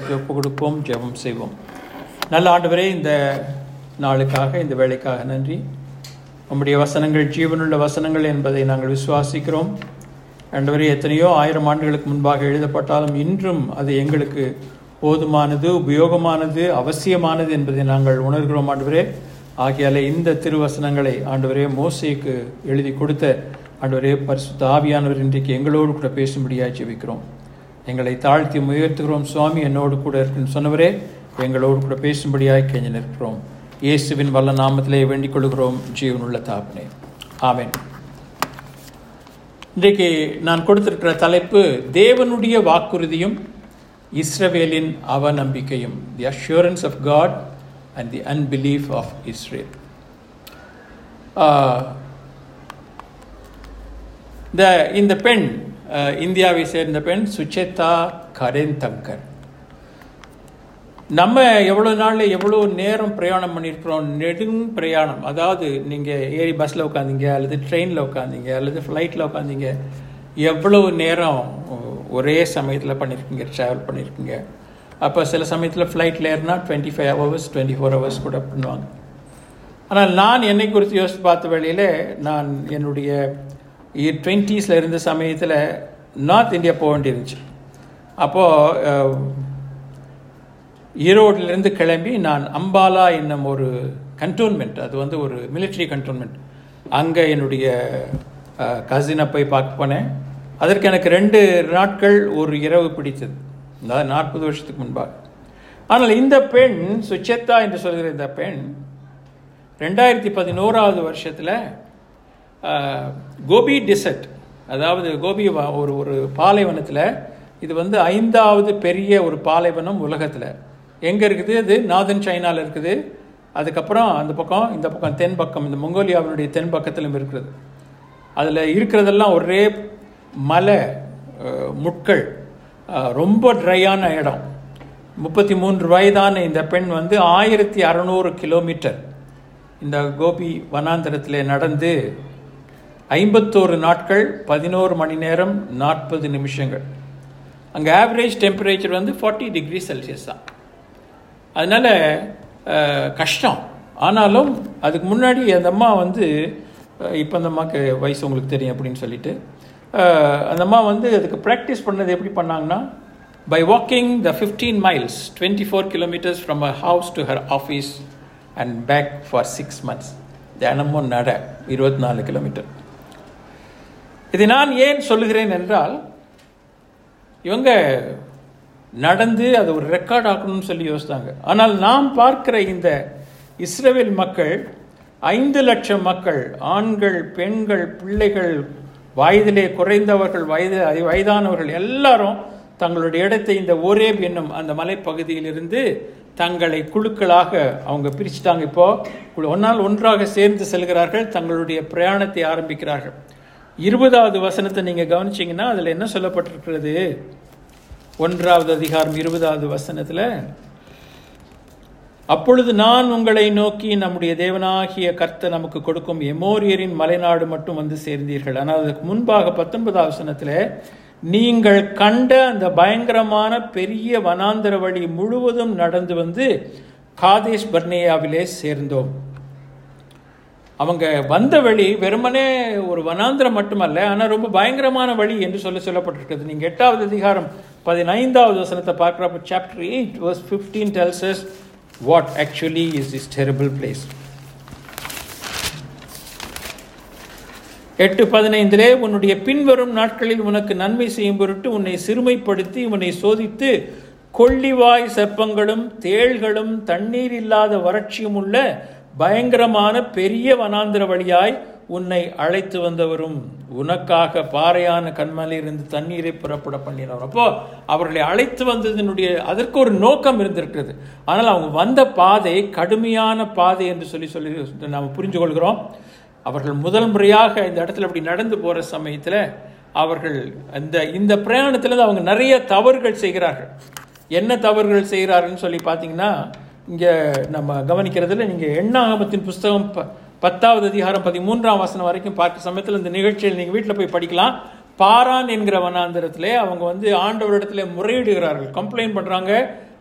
ஒப்பு கொடுப்போம் ஜெபம் செய்வோம் நல்ல ஆண்டவரே இந்த நாளுக்காக இந்த வேலைக்காக நன்றி உம்முடைய வசனங்கள் ஜீவனுள்ள வசனங்கள் என்பதை நாங்கள் விசுவாசிக்கிறோம் ஆண்டவரே எத்தனையோ ஆயிரம் ஆண்டுகளுக்கு முன்பாக எழுதப்பட்டாலும் இன்றும் அது எங்களுக்கு போதுமானது உபயோகமானது அவசியமானது என்பதை நாங்கள் உணர்கிறோம் ஆண்டவரே ஆகையால இந்த திருவசனங்களை ஆண்டவரே மோசேக்கு எழுதி கொடுத்த ஆண்டவரே பரிசுத்த ஆவியானவர் இன்றைக்கு எங்களோடு கூட பேசும்படியாக ஜெபிக்கிறோம் எங்களை தாழ்த்தி உயர்த்துகிறோம் சுவாமி என்னோடு கூட இருக்குன்னு சொன்னவரே எங்களோடு கூட பேசும்படியாக கெஞ்ச நிற்கிறோம் இயேசுவின் வல்ல நாமத்திலே வேண்டிக் கொள்கிறோம் ஜீவனுள்ள தாப்பனே ஆமென் இன்றைக்கு நான் கொடுத்திருக்கிற தலைப்பு தேவனுடைய வாக்குறுதியும் இஸ்ரவேலின் அவநம்பிக்கையும் the assurance of God and the unbelief of Israel இந்த இந்த பெண் அஹ், இந்தியாவை சேர்ந்த பெண் சுச்சேதா கரேன் தங்கர் நம்ம எவ்வளோ நாள் எவ்வளோ நேரம் பிரயாணம் பண்ணியிருக்கிறோம் நெடுங் பிரயாணம் அதாவது நீங்கள் ஏறி பஸ்ஸில் உட்காந்தீங்க அல்லது ட்ரெயினில் உட்காந்தீங்க அல்லது ஃப்ளைட்டில் உட்காந்தீங்க எவ்வளவு நேரம் ஒரே சமயத்தில் பண்ணியிருக்கீங்க ட்ராவல் பண்ணியிருக்கீங்க அப்போ சில சமயத்தில் ஃப்ளைட்டில் ஏறினா twenty five hours twenty four hours கூட பண்ணுவாங்க ஆனால் நான் என்னை குறித்து யோசித்து பார்த்த வேளையில் நான் என்னுடைய டுவெண்ட்டீஸில் இருந்த சமயத்தில் நார்த் இந்தியா போக வேண்டியிருந்துச்சு அப்போது ஈரோட்டிலிருந்து கிளம்பி நான் அம்பாலா என்னும் ஒரு கண்டோன்மெண்ட் அது வந்து ஒரு மிலிட்ரி கண்டோன்மெண்ட் அங்கே என்னுடைய கசினை போய் பார்க்க போனேன் அதற்கு எனக்கு ரெண்டு நாட்கள் ஒரு இரவு பிடித்தது அதாவது நாற்பது வருஷத்துக்கு முன்பாக ஆனால் இந்த பெண் சுச்சேத்தா என்று சொல்கிற இந்த பெண் ரெண்டாயிரத்தி பதினோராவது வருஷத்தில் கோபி டிசர்ட் அதாவது கோபி வ- ஒரு ஒரு பாலைவனத்தில் இது வந்து ஐந்தாவது பெரிய ஒரு பாலைவனம் உலகத்தில் எங்கே இருக்குது அது நார்தன் சைனாவில் இருக்குது அதுக்கப்புறம் அந்த பக்கம் இந்த பக்கம் தென் பக்கம் இந்த மங்கோலியாவினுடைய தென் பக்கத்திலும் இருக்கிறது அதில் இருக்கிறதெல்லாம் ஒரே மலை அஹ், முட்கள் அஹ், ரொம்ப ட்ரையான இடம் முப்பத்தி மூன்று வயதான இந்த பெண் வந்து ஆயிரத்தி அறநூறு கிலோமீட்டர் இந்த கோபி வனாந்தரத்தில் நடந்து ஐம்பத்தோரு நாட்கள் பதினோரு மணி நேரம் நாற்பது நிமிஷங்கள் அங்கே ஆவரேஜ் டெம்பரேச்சர் வந்து ஃபார்ட்டி டிகிரி செல்சியஸ் தான் அதனால அஹ், கஷ்டம் ஆனாலும் அதுக்கு முன்னாடி அந்த அம்மா வந்து அஹ், இப்போ அந்த அம்மாவுக்கு வயசு உங்களுக்கு தெரியும் அப்படின்னு சொல்லிட்டு அஹ், அந்த அம்மா வந்து அதுக்கு ப்ராக்டிஸ் பண்ணது எப்படி பண்ணாங்கன்னா by walking the fifteen miles twenty four kilometres from a house to her office and back for six months தினமும் நட இருபத்தி நாலு கிலோமீட்டர் இதை நான் ஏன் சொல்லுகிறேன் என்றால் இவங்க நடந்து அதை ஒரு ரெக்கார்ட் ஆக்கணும்னு சொல்லி யோசித்தாங்க ஆனால் நாம் பார்க்கிற இந்த இஸ்ரேல் மக்கள் ஐந்து லட்சம் மக்கள் ஆண்கள் பெண்கள் பிள்ளைகள் வயதிலே குறைந்தவர்கள் வயது வயதானவர்கள் எல்லாரும் தங்களுடைய இடத்தை இந்த ஒரேப் என்னும் அந்த மலைப்பகுதியிலிருந்து தங்களை குழுக்களாக அவங்க பிரிச்சுட்டாங்க இப்போ குழு- ஒன்னால் ஒன்றாக சேர்ந்து செல்கிறார்கள் தங்களுடைய பிரயாணத்தை ஆரம்பிக்கிறார்கள் இருபதாவது வசனத்தை நீங்க கவனிச்சீங்கன்னா அதுல என்ன சொல்லப்பட்டிருக்கிறது ஒன்றாவது அதிகாரம் இருபதாவது வசனத்துல அப்பொழுது நான் உங்களை நோக்கி நம்முடைய தேவனாகிய கர்த்தர் நமக்கு கொடுக்கும் எமோரியரின் மலைநாடு மட்டும் வந்து சேர்ந்தீர்கள் ஆனால் அதுக்கு முன்பாக பத்தொன்பதாவது வசனத்துல நீங்கள் கண்ட அந்த பயங்கரமான பெரிய வனாந்தர வழி முழுவதும் நடந்து வந்து காதேஷ் பர்னேயாவிலே சேர்ந்தோம் அவங்க வந்த வழி வெறுமனே ஒரு வனாந்திரம் மட்டுமல்ல ஆனால் ரொம்ப பயங்கரமான வழி என்று சொல்ல சொல்லப்பட்டிருக்கிறது நீங்க எட்டாவது அதிகாரம் பதினைந்தாவது வசனத்தை பார்க்குறப்ப chapter eight verse fifteen tells us what actually is this terrible place எட்டு பதினைந்திலே உன்னுடைய பின்வரும் நாட்களில் உனக்கு நன்மை செய்யும் பொருட்டு உன்னை சிறுமைப்படுத்தி உன்னை சோதித்து கொள்ளிவாய் சர்ப்பங்களும் தேள்களும் தண்ணீர் இல்லாத வறட்சியும் உள்ள பயங்கரமான பெரிய வனாந்திர வழியாய் உன்னை அழைத்து வந்தவரும் உனக்காக பாறையான கண்மலையிலிருந்து தண்ணீரை புறப்பட பண்ணினவர் அப்போ அவர்களை அழைத்து வந்ததனுடைய அதற்கு ஒரு நோக்கம் இருந்திருக்கிறது ஆனால் அவங்க வந்த பாதை கடுமையான பாதை என்று சொல்லி சொல்லி நாம் புரிஞ்சு கொள்கிறோம் அவர்கள் முதல் முறையாக இந்த இடத்துல அப்படி நடந்து போற சமயத்தில் அவர்கள் அந்த இந்த பிரயாணத்தில் அவங்க நிறைய தவறுகள் செய்கிறார்கள் என்ன தவறுகள் செய்கிறார்கள்னு சொல்லி பார்த்தீங்கன்னா இங்கே நம்ம கவனிக்கிறதுல நீங்கள் எண்ணாகமத்தின் புஸ்தகம் ப பத்தாவது அதிகாரம் பதிமூன்றாம் வசனம் வரைக்கும் பார்க்க சமயத்தில் இந்த நிகழ்ச்சியில் நீங்கள் வீட்டில் போய் படிக்கலாம் பாரான் என்கிற வனாந்திரத்திலே அவங்க வந்து ஆண்டவரிடத்துல முறையிடுகிறார்கள் கம்ப்ளைண்ட் பண்ணுறாங்க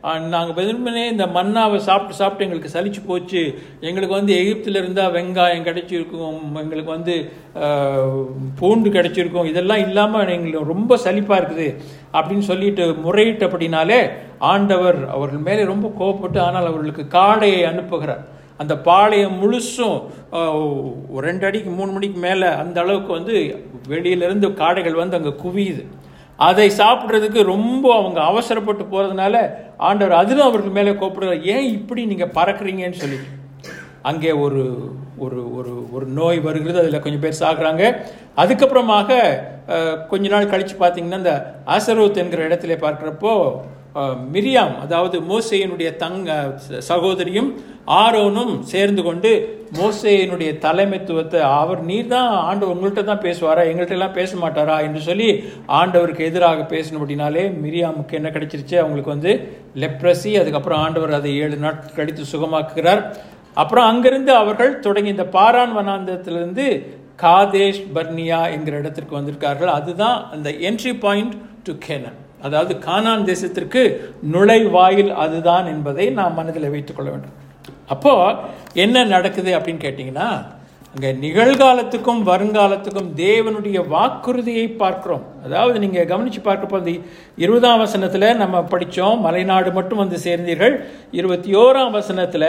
நாங்கள் வெறுமனே இந்த மன்னாவை சாப்பிட்டு சாப்பிட்டு எங்களுக்கு சலிச்சு போச்சு எங்களுக்கு வந்து எகிப்தில் இருந்தால் வெங்காயம் கிடைச்சிருக்கும் எங்களுக்கு வந்து ஆஹ், பூண்டு கிடைச்சிருக்கும் இதெல்லாம் இல்லாமல் எங்களுக்கு ரொம்ப சலிப்பாக இருக்குது அப்படின்னு சொல்லிட்டு முறையிட்டபடினாலே ஆண்டவர் அவர்கள் மேலே ரொம்ப கோவப்பட்டு ஆனால் அவர்களுக்கு காடையை அனுப்புகிறார் அந்த பாளையம் முழுசும் ஆஹ், ஒரு ரெண்டு அடிக்கு மூணு மணிக்கு மேலே அந்த அளவுக்கு வந்து வெளியிலிருந்து காடைகள் வந்து அங்கே குவியுது அதை சாப்பிட்றதுக்கு ரொம்ப அவங்க அவசரப்பட்டு போகிறதுனால ஆண்டவர் அதிலும் அவர்கள் மேலே கோப்படுறார் ஏன் இப்படி நீங்கள் பறக்குறீங்கன்னு சொல்லிட்டு அங்கே ஒரு ஒரு ஒரு ஒரு நோய் வருகிறது அதில் கொஞ்சம் பேர் சாகுறாங்க அதுக்கப்புறமாக அஹ், கொஞ்ச நாள் கழித்து பார்த்தீங்கன்னா இந்த ஆசரோத் என்கிற இடத்துல பார்க்குறப்போ அஹ், மிரியாம் அதாவது மோசேயினுடைய தங்க சகோதரியும் ஆரோனும் சேர்ந்து கொண்டு மோசேயினுடைய தலைமைத்துவத்தை அவர் நீர் தான் ஆண்டவர் உங்கள்கிட்ட தான் பேசுவாரா எங்கள்கிட்ட எல்லாம் பேச மாட்டாரா என்று சொல்லி ஆண்டவருக்கு எதிராக பேசினபடினாலே மிரியாமுக்கு என்ன கிடைச்சிருச்சு அவங்களுக்கு வந்து லெப்ரசி அதுக்கப்புறம் ஆண்டவர் அதை ஏழு நாட்கள் கழித்து சுகமாக்குகிறார் அப்புறம் அங்கிருந்து அவர்கள் தொடங்கி இந்த பாரான் வனாந்தத்திலிருந்து காதேஷ் பர்னியா என்கிற இடத்திற்கு வந்திருக்கார்கள் அதுதான் அந்த என்ட்ரி பாயிண்ட் டு கேனன் அதாவது கானான் தேசத்திற்கு நுழைவாயில் அதுதான் என்பதை நாம் மனதில் வைத்துக் கொள்ள வேண்டும் அப்போ என்ன நடக்குது அப்படின்னு கேட்டிங்கன்னா அங்கே நிகழ்காலத்துக்கும் வருங்காலத்துக்கும் தேவனுடைய வாக்குறுதியை பார்க்கிறோம் அதாவது நீங்கள் கவனித்து பார்க்கப்போ இந்த இருபதாம் வசனத்தில் நம்ம படித்தோம் மலைநாடு மட்டும் வந்து சேர்ந்தீர்கள் இருபத்தி ஓராம் வசனத்தில்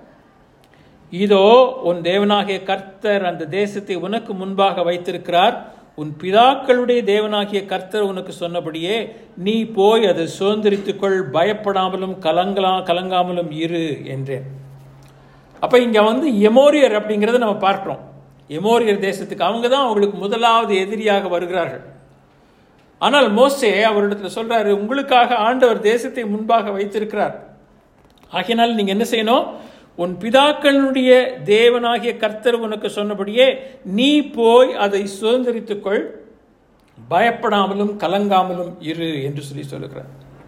இதோ உன் தேவனாகிய கர்த்தர் அந்த தேசத்தை உனக்கு முன்பாக வைத்திருக்கிறார் உன் பிதாக்களுடைய தேவனாகிய கர்த்தர் உனக்கு சொன்னபடியே நீ போய் அதை சுதந்திரித்துக்கொள் பயப்படாமலும் கலங்கலா கலங்காமலும் இரு என்றேன் அப்ப இங்க வந்து எமோரியர் அப்படிங்கிறத நம்ம பார்க்கிறோம் எமோரியர் தேசத்துக்கு அவங்க தான் அவங்களுக்கு முதலாவது எதிரியாக வருகிறார்கள் ஆனால் மோசே அவரிடத்துல சொல்றாரு உங்களுக்காக ஆண்டவர் தேசத்தை முன்பாக வைத்திருக்கிறார் ஆகையினால் நீங்க என்ன செய்யணும் உன் பிதாக்களுடைய தேவனாகிய கர்த்தர் உனக்கு சொன்னபடியே நீ போய் அதை சுதந்திரித்துக்கொள் பயப்படாமலும் கலங்காமலும் இரு என்று சொல்லி சொல்லுகிறார்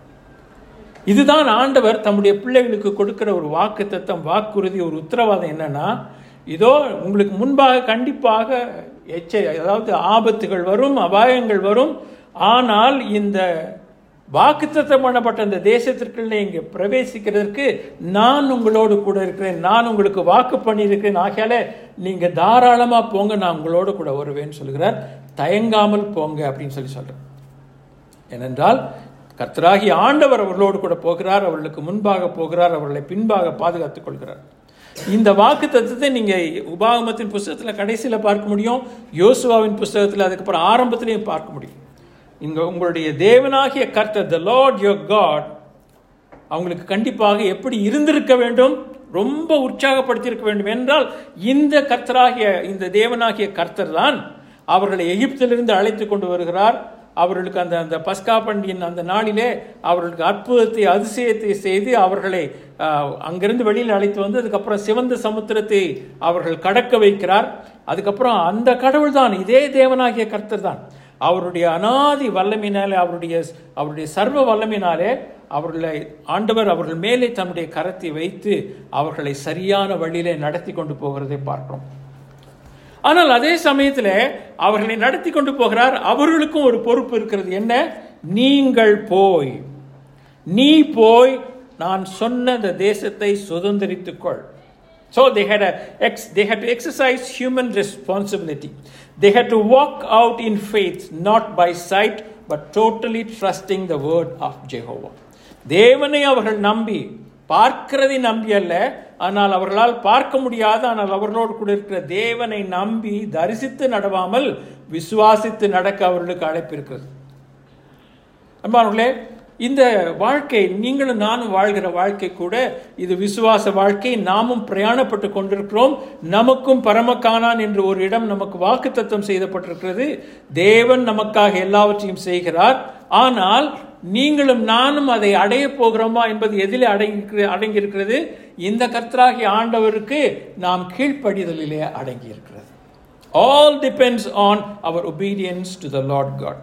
இதுதான் ஆண்டவர் தம்முடைய பிள்ளைகளுக்கு கொடுக்கிற ஒரு வாக்கு தத்தம் வாக்குறுதி ஒரு உத்தரவாதம் என்னன்னா இதோ உங்களுக்கு முன்பாக கண்டிப்பாக எச்ச அதாவது ஆபத்துகள் வரும் அபாயங்கள் வரும் ஆனால் இந்த வாக்குத்தத்தம் பண்ணப்பட்ட அந்த தேசத்திற்குள்ளே இங்கே பிரவேசிக்கிறதற்கு நான் உங்களோடு கூட இருக்கிறேன் நான் உங்களுக்கு வாக்கு பண்ணியிருக்கிறேன் ஆகையால நீங்க தாராளமா போங்க நான் உங்களோடு கூட வருவேன்னு சொல்கிறார் தயங்காமல் போங்க அப்படின்னு சொல்லி சொல்றேன் ஏனென்றால் கர்த்தராகி ஆண்டவர் அவர்களோடு கூட போகிறார் அவர்களுக்கு முன்பாக போகிறார் அவர்களை பின்பாக பாதுகாத்துக் கொள்கிறார் இந்த வாக்கு தத்துவத்தை நீங்க உபாகமத்தின் புஸ்தகத்துல கடைசியில பார்க்க முடியும் யோசுவாவின் புஸ்தகத்துல அதுக்கப்புறம் ஆரம்பத்திலையும் பார்க்க முடியும் இங்க உங்களுடைய தேவனாகிய கர்த்தர் த லார்ட் யோர் காட் அவங்களுக்கு கண்டிப்பாக எப்படி இருந்திருக்க வேண்டும் ரொம்ப உற்சாகப்படுத்தியிருக்க வேண்டும் என்றால் இந்த கர்த்தராகிய இந்த தேவனாகிய கர்த்தர் தான் அவர்களை எகிப்திலிருந்து அழைத்து கொண்டு வருகிறார் அவர்களுக்கு அந்த அந்த பஸ்கா பண்டியின் அந்த நாளிலே அவர்களுக்கு அற்புதத்தை அதிசயத்தை செய்து அவர்களை ஆஹ், அங்கிருந்து வெளியில் அழைத்து வந்து அதுக்கப்புறம் சிவந்த சமுத்திரத்தை அவர்கள் கடக்க வைக்கிறார் அதுக்கப்புறம் அந்த கடவுள் தான் இதே தேவனாகிய கர்த்தர் தான் அவருடைய அனாதி வல்லமையினாலே அவருடைய அவருடைய சர்வ வல்லமையினாலே அவர்களை ஆண்டவர் அவர்கள் மேலே தன்னுடைய கரத்தை வைத்து அவர்களை சரியான வழியிலே நடத்தி கொண்டு போகிறதை பார்க்கிறோம் ஆனால் அதே சமயத்தில் அவர்களை நடத்தி கொண்டு போகிறார் அவர்களுக்கும் ஒரு பொறுப்பு இருக்கிறது என்ன நீங்கள் போய் நீ போய் நான் சொன்ன அந்த தேசத்தை சுதந்திரித்துக்கொள் So they had a ex, they had to exercise human responsibility. They had to walk out in faith, not by sight, but totally trusting the word of Jehovah. தேவனை அவர்கள் நம்பி பார்க்கிறதை நம்பி அல்ல ஆனால் அவர்களால் பார்க்க முடியாத ஆனால் அவர்களோடு கூட இருக்கிற தேவனை நம்பி தரிசித்து நடவாமல் விசுவாசித்து நடக்க அவர்களுக்கு அழைப்பு இருக்கிறது அன்பானவர்களே இந்த வாழ்க்கை நீங்களும் நானும் வாழ்கிற வாழ்க்கை கூட இது விசுவாச வாழ்க்கை நாமும் பிரயாணப்பட்டு கொண்டிருக்கிறோம் நமக்கும் பரமக்கானான் என்று ஒரு இடம் நமக்கு வாக்குத்தத்தம் செய்யப்பட்டிருக்கிறது தேவன் நமக்காக எல்லாவற்றையும் செய்கிறார் ஆனால் நீங்களும் நானும் அதை அடைய போகிறோமா என்பது எதில் அடங்கி அடங்கியிருக்கிறது இந்த கர்த்தராகிய ஆண்டவருக்கு நாம் கீழ்ப்படிதலிலே அடங்கியிருக்கிறது all depends on our obedience to the Lord God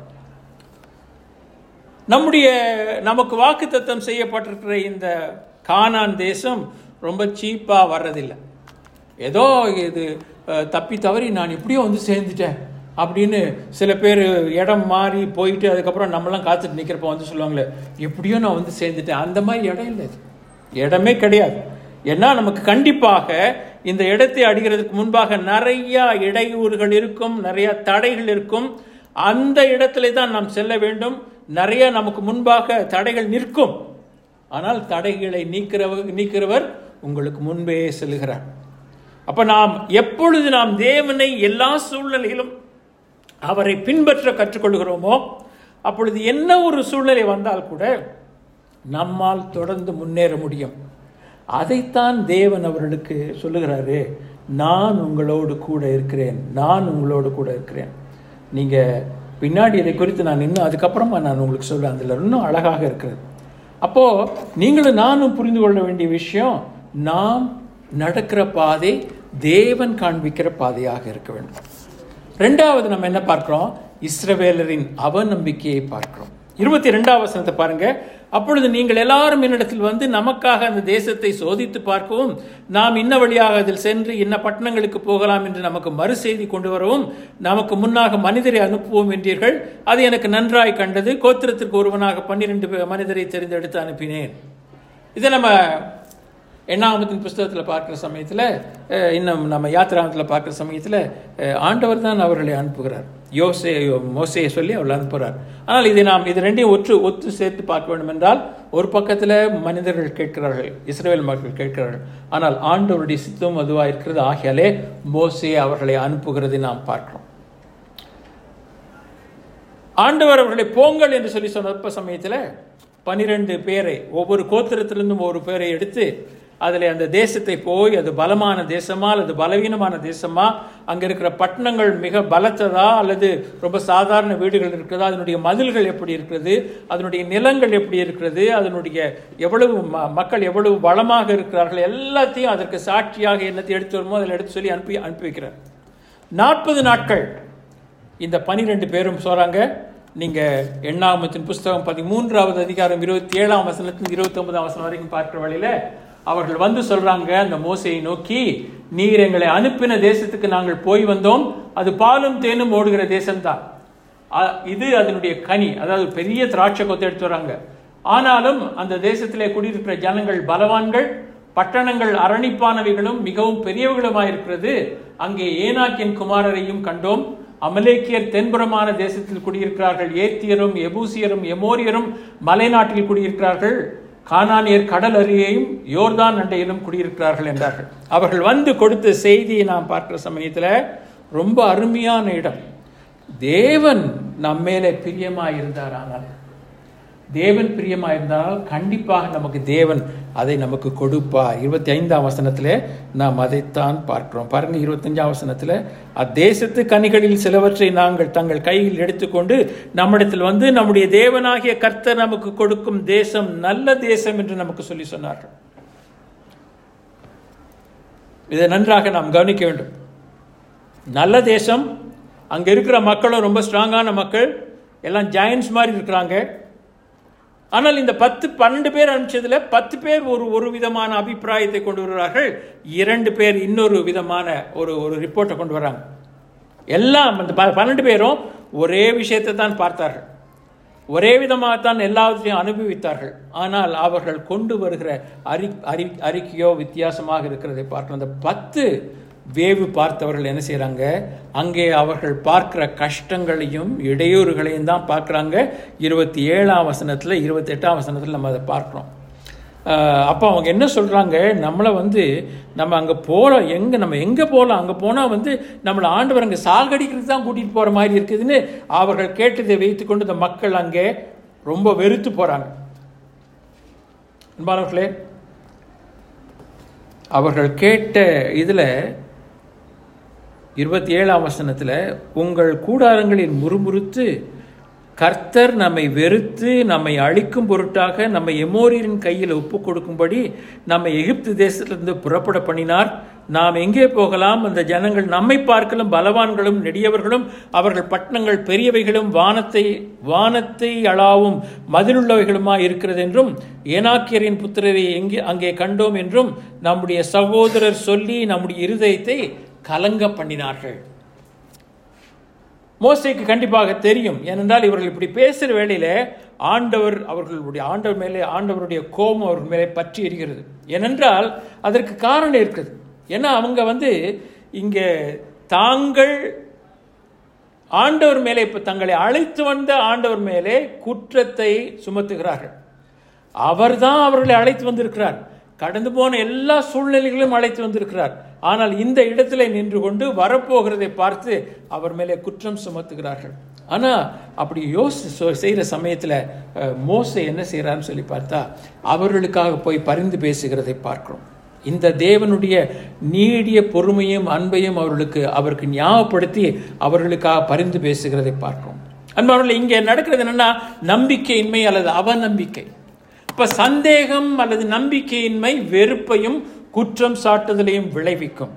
நம்முடைய நமக்கு வாக்குத்தத்தம் செய்யப்பட்டிருக்கிற இந்த கானான் தேசம் ரொம்ப சீப்பாக வர்றதில்லை ஏதோ இது அஹ், தப்பி தவறி நான் எப்படியோ வந்து சேர்ந்துட்டேன் அப்படின்னு சில பேர் இடம் மாறி போயிட்டு அதுக்கப்புறம் நம்மளாம் காத்துட்டு நிற்கிறப்ப வந்து சொல்லுவாங்களே எப்படியோ நான் வந்து சேர்ந்துட்டேன் அந்த மாதிரி இடம் இல்லை இது இடமே கிடையாது ஏன்னா நமக்கு கண்டிப்பாக இந்த இடத்தை அடைகிறதுக்கு முன்பாக நிறைய இடையூறுகள் இருக்கும் நிறைய தடைகள் இருக்கும் அந்த இடத்துல தான் நாம் செல்ல வேண்டும் நிறைய நமக்கு முன்பாக தடைகள் நிற்கும் ஆனால் தடைகளை நீக்கிறவர் நீக்கிறவர் உங்களுக்கு முன்பே செல்கிறார் அப்ப நாம் எப்பொழுது நாம் தேவனை எல்லா சூழ்நிலையிலும் அவரை பின்பற்ற கற்றுக்கொள்கிறோமோ அப்பொழுது என்ன ஒரு சூழ்நிலை வந்தால் கூட நம்மால் தொடர்ந்து முன்னேற முடியும் அதைத்தான் தேவன் அவர்களுக்கு சொல்லுகிறாரு நான் உங்களோடு கூட இருக்கிறேன் நான் உங்களோடு கூட இருக்கிறேன் நீங்க பின்னாடி இதை குறித்து நான் இன்னும் அதுக்கப்புறமா நான் உங்களுக்கு சொல்றேன் அதில் இன்னும் அழகாக இருக்கிறது அப்போ நீங்களும் நானும் புரிந்து கொள்ள வேண்டிய விஷயம் நாம் நடக்கிற பாதை தேவன் காண்பிக்கிற பாதையாக இருக்க வேண்டும் ரெண்டாவது நம்ம என்ன பார்க்கிறோம் இஸ்ரவேலரின் அவநம்பிக்கையை பார்க்கிறோம் இருபத்தி ரெண்டாவது வசனத்தை பாருங்க அப்பொழுது நீங்கள் எல்லாரும் என்னிடத்தில் வந்து நமக்காக அந்த தேசத்தை சோதித்து பார்க்கவும் நாம் இன்ன வழியாக அதில் சென்று இன்ன பட்டணங்களுக்கு போகலாம் என்று நமக்கு மறு செய்தி கொண்டு வரவும் நமக்கு முன்னாக மனிதரை அனுப்புவோம் என்றீர்கள் அது எனக்கு நன்றாய் கண்டது கோத்திரத்திற்கு ஒருவனாக பன்னிரண்டு மனிதரை தெரிந்தெடுத்து அனுப்பினேன் இதை நம்ம எண்ணாமத்தின் புஸ்தகத்தில் பார்க்குற சமயத்தில் இன்னும் நம்ம யாத்திராமத்தில் பார்க்குற சமயத்தில் ஆண்டவர் தான் அவர்களை அனுப்புகிறார் யோசே மோசையை சொல்லி அவர்கள் அனுப்புகிறார் ஆனால் இதை நாம் இது ரெண்டையும் ஒற்று ஒத்து சேர்த்து பார்க்க வேண்டும் என்றால் ஒரு பக்கத்தில் மனிதர்கள் கேட்கிறார்கள் இஸ்ரேல் மக்கள் கேட்கிறார்கள் ஆனால் ஆண்டவருடைய சித்தம் அதுவாக இருக்கிறது ஆகியாலே மோசே அவர்களை அனுப்புகிறதை நாம் பார்க்கிறோம் ஆண்டவர் அவர்களை போங்கள் என்று சொல்லி சொன்ன சமயத்தில் பனிரெண்டு பேரை ஒவ்வொரு கோத்திரத்திலிருந்தும் ஒரு பேரை எடுத்து அதில் அந்த தேசத்தை போய் அது பலமான தேசமா அல்லது பலவீனமான தேசமா அங்கே இருக்கிற பட்டணங்கள் மிக பலத்ததா அல்லது ரொம்ப சாதாரண வீடுகள் இருக்கிறதா அதனுடைய மதில்கள் எப்படி இருக்கிறது அதனுடைய நிலங்கள் எப்படி இருக்கிறது அதனுடைய எவ்வளவு மக்கள் எவ்வளவு வளமாக இருக்கிறார்கள் எல்லாத்தையும் அதற்கு சாட்சியாக என்னத்தை எடுத்து வருமோ அதில் எடுத்து சொல்லி அனுப்பி அனுப்பி வைக்கிறார் நாற்பது நாட்கள் இந்த பனிரெண்டு பேரும் சொல்றாங்க நீங்க எண்ணாமத்தின் புஸ்தகம் பதிமூன்றாவது அதிகாரம் இருபத்தி ஏழாம் வசனத்திலிருந்து இருபத்தி ஒன்பதாம் வசனம் வரைக்கும் பார்க்கிற வழியில அவர்கள் வந்து சொல்றாங்க அந்த மோசையை நோக்கி நீர் எங்களை அனுப்பின தேசத்துக்கு நாங்கள் போய் வந்தோம் அது பாலும் தேனும் ஓடுகிற தேசம்தான் இது அதனுடைய கனி அதாவது பெரிய திராட்சை கொத்து எடுத்து வராங்க ஆனாலும் அந்த தேசத்திலே குடியிருக்கிற ஜனங்கள் பலவான்கள் பட்டணங்கள் அரணிப்பானவைகளும் மிகவும் பெரியவர்களுமாயிருக்கிறது அங்கே ஏனாக்கின் குமாரரையும் கண்டோம் அமலேக்கியர் தென்புறமான தேசத்தில் குடியிருக்கிறார்கள் ஏத்தியரும் எபூசியரும் எமோரியரும் மலைநாட்டில் குடியிருக்கிறார்கள் கானானியர் கடல் அருகேயும் யோர்தான் அண்டையிலும் குடியிருக்கிறார்கள் என்றார்கள் அவர்கள் வந்து கொடுத்த செய்தியை நாம் பார்க்கிற சமயத்தில் ரொம்ப அருமையான இடம் தேவன் நம்மேலே பிரியமாயிருந்தார் ஆனால் தேவன் பிரியமாயிருந்தால் கண்டிப்பாக நமக்கு தேவன் அதை நமக்கு கொடுப்பார் இருபத்தி ஐந்தாம் வசனத்தில் நாம் அதைத்தான் பார்க்கிறோம் பாருங்க இருபத்தஞ்சாம் வசனத்தில் அத்தேசத்து கனிகளில் சிலவற்றை நாங்கள் தங்கள் கையில் எடுத்துக்கொண்டு நம்மிடத்தில் வந்து நம்முடைய தேவனாகிய கர்த்தர் நமக்கு கொடுக்கும் தேசம் நல்ல தேசம் என்று நமக்கு சொல்லி சொன்னார்கள் இதை நன்றாக நாம் கவனிக்க வேண்டும் நல்ல தேசம் அங்கே இருக்கிற மக்களும் ரொம்ப ஸ்ட்ராங்கான மக்கள் எல்லாம் ஜாயின்ஸ் மாதிரி இருக்கிறாங்க ஆனால் இந்த பத்து பன்னெண்டு பேர் அனுப்பிச்சதுல பத்து பேர் ஒரு ஒரு விதமான அபிப்பிராயத்தை கொண்டு வருகிறார்கள் இரண்டு பேர் இன்னொரு விதமான ஒரு ஒரு ரிப்போர்ட்டை கொண்டு வராங்க எல்லாம் அந்த பன்னெண்டு பேரும் ஒரே விஷயத்தை தான் பார்த்தார்கள் ஒரே விதமாகத்தான் எல்லாவற்றையும் அனுபவித்தார்கள் ஆனால் அவர்கள் கொண்டு வருகிற அறி அறி அறிக்கையோ வித்தியாசமாக இருக்கிறதை பார்க்கணும் அந்த பத்து வேவு பார்த்தவர்கள் என்ன செய்கிறாங்க அங்கே அவர்கள் பார்க்குற கஷ்டங்களையும் இடையூறுகளையும் தான் பார்க்குறாங்க இருபத்தி ஏழாம் வசனத்தில் இருபத்தி எட்டாம் வசனத்தில் நம்ம அதை பார்க்குறோம் அப்போ அவங்க என்ன சொல்கிறாங்க நம்மளை வந்து நம்ம அங்கே போகிறோம் எங்கே நம்ம எங்கே போகலாம் அங்கே போனால் வந்து நம்மளை ஆண்டவர் அங்கே சாகடிக்கிறது தான் கூட்டிகிட்டு போகிற மாதிரி இருக்குதுன்னு அவர்கள் கேட்டதை வைத்துக்கொண்டு இந்த மக்கள் அங்கே ரொம்ப வெறுத்து போகிறாங்க அன்பானவர்களே அவர்கள் கேட்ட இதில் இருபத்தி ஏழாம் வசனத்தில் உங்கள் கூடாரங்களில் முறுமுறுத்து கர்த்தர் நம்மை வெறுத்து நம்மை அழிக்கும் பொருட்டாக நம்மை எமோரியரின் கையில் ஒப்பு கொடுக்கும்படி நம்மை எகிப்து தேசத்திலிருந்து புறப்பட பண்ணினார் நாம் எங்கே போகலாம் அந்த ஜனங்கள் நம்மை பார்க்கலும் பலவான்களும் நெடியவர்களும் அவர்கள் பட்டணங்கள் பெரியவைகளும் வானத்தை வானத்தை அளாவும் மதிலுள்ளவைகளுமா இருக்கிறது என்றும் ஏனாக்கியரின் புத்திரரை எங்கே அங்கே கண்டோம் என்றும் நம்முடைய சகோதரர் சொல்லி நம்முடைய இருதயத்தை கலங்க பண்ணினார்கள் மோசைக்கு கண்டிப்பாக தெரியும் ஏனென்றால் இவர்கள் இப்படி பேசுகிற வேளையில ஆண்டவர் அவர்களுடைய ஆண்டவர் மேலே ஆண்டவருடைய கோபம் அவர்கள் மேலே பற்றி எரிகிறது ஏனென்றால் அதற்கு காரணம் இருக்குது ஏன்னா அவங்க வந்து இங்கே தாங்கள் ஆண்டவர் மேலே இப்போ தங்களை அழைத்து வந்த ஆண்டவர் மேலே குற்றத்தை சுமத்துகிறார்கள் அவர்தான் அவர்களை அழைத்து வந்திருக்கிறார் கடந்து போன எல்லா சூழ்நிலைகளும் அழைத்து வந்திருக்கிறார் ஆனால் இந்த இடத்துல நின்று கொண்டு வரப்போகிறதை பார்த்து அவர் மேலே குற்றம் சுமத்துகிறார்கள் ஆனா அப்படி யோசி செய்கிற சமயத்தில் மோசை என்ன செய்கிறான்னு சொல்லி பார்த்தா அவர்களுக்காக போய் பரிந்து பேசுகிறதை பார்க்கிறோம் இந்த தேவனுடைய நீடிய பொறுமையும் அன்பையும் அவர்களுக்கு அவருக்கு ஞாபகப்படுத்தி அவர்களுக்காக பரிந்து பேசுகிறதை பார்க்கிறோம் அன்பானவர்கள் இங்கே நடக்கிறது என்னன்னா நம்பிக்கையின்மை அல்லது அவநம்பிக்கை இப்ப சந்தேகம் அல்லது நம்பிக்கையின்மை வெறுப்பையும் குற்றம் சாட்டுதலையும் விளைவிக்கும்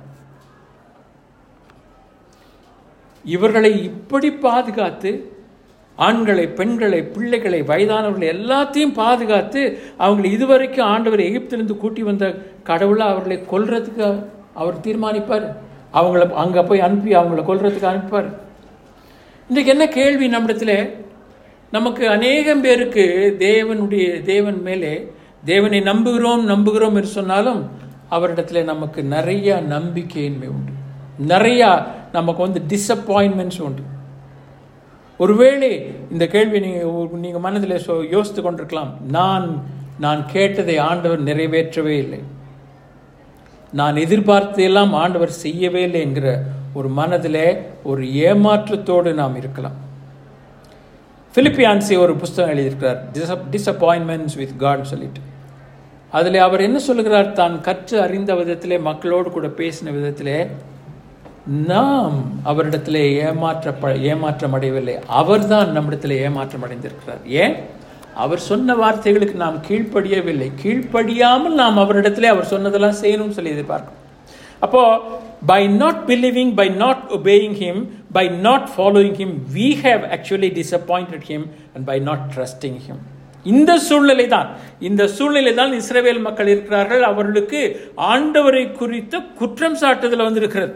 இவர்களை இப்படி பாதுகாத்து ஆண்களை பெண்களை பிள்ளைகளை வயதானவர்களை எல்லாத்தையும் பாதுகாத்து அவங்களை இதுவரைக்கும் ஆண்டவர் எகிப்திலிருந்து கூட்டி வந்த கடவுளை அவர்களை கொல்றதுக்கு அவர் தீர்மானிப்பார் அவங்கள அங்கே போய் அனுப்பி அவங்கள கொல்றதுக்கு அனுப்பார் இன்றைக்கு என்ன கேள்வி நம்மிடத்தில் நமக்கு அநேகம் பேருக்கு தேவனுடைய தேவன் மேலே தேவனை நம்புகிறோம் நம்புகிறோம் என்று சொன்னாலும் அவரிடத்துல நமக்கு நிறைய நம்பிக்கையின்மை உண்டு நிறையா நமக்கு வந்து டிசப்பாயின்மெண்ட்ஸ் உண்டு ஒருவேளை இந்த கேள்வி நீங்கள் நீங்கள் மனதில் சொ யோசித்து கொண்டிருக்கலாம் நான் நான் கேட்டதை ஆண்டவர் நிறைவேற்றவே இல்லை நான் எதிர்பார்த்ததெல்லாம் ஆண்டவர் செய்யவே இல்லை என்கிற ஒரு மனதில் ஒரு ஏமாற்றத்தோடு நாம் இருக்கலாம் பிலிப்பியான்சி ஒரு புஸ்தகம் எழுதியிருக்கிறார் டிசப் டிசப்பாயின்மெண்ட்ஸ் வித் காட் சொல்லிட்டு அதில் அவர் என்ன சொல்லுகிறார் தான் கற்று அறிந்த விதத்திலே மக்களோடு கூட பேசின விதத்திலே நாம் அவரிடத்திலே ஏமாற்ற ஏமாற்றம் அடையவில்லை அவர்தான் நம்மிடத்தில் ஏமாற்றம் அடைந்திருக்கிறார் ஏன் அவர் சொன்ன வார்த்தைகளுக்கு நாம் கீழ்ப்படியவில்லை கீழ்ப்படியாமல் நாம் அவரிடத்திலே அவர் சொன்னதெல்லாம் செய்யணும்னு சொல்லி எதிர்பார்க்கணும் அப்போ by not believing by not obeying him by not following him we have actually disappointed him and by not trusting him இந்த சூழ்நிலை தான் இந்த சூழ்நிலை தான் இஸ்ரேல் மக்கள் இருக்கிறார்கள் அவர்களுக்கு ஆண்டவரை குறித்த குற்றம் சாட்டுதல் வந்திருக்கிறது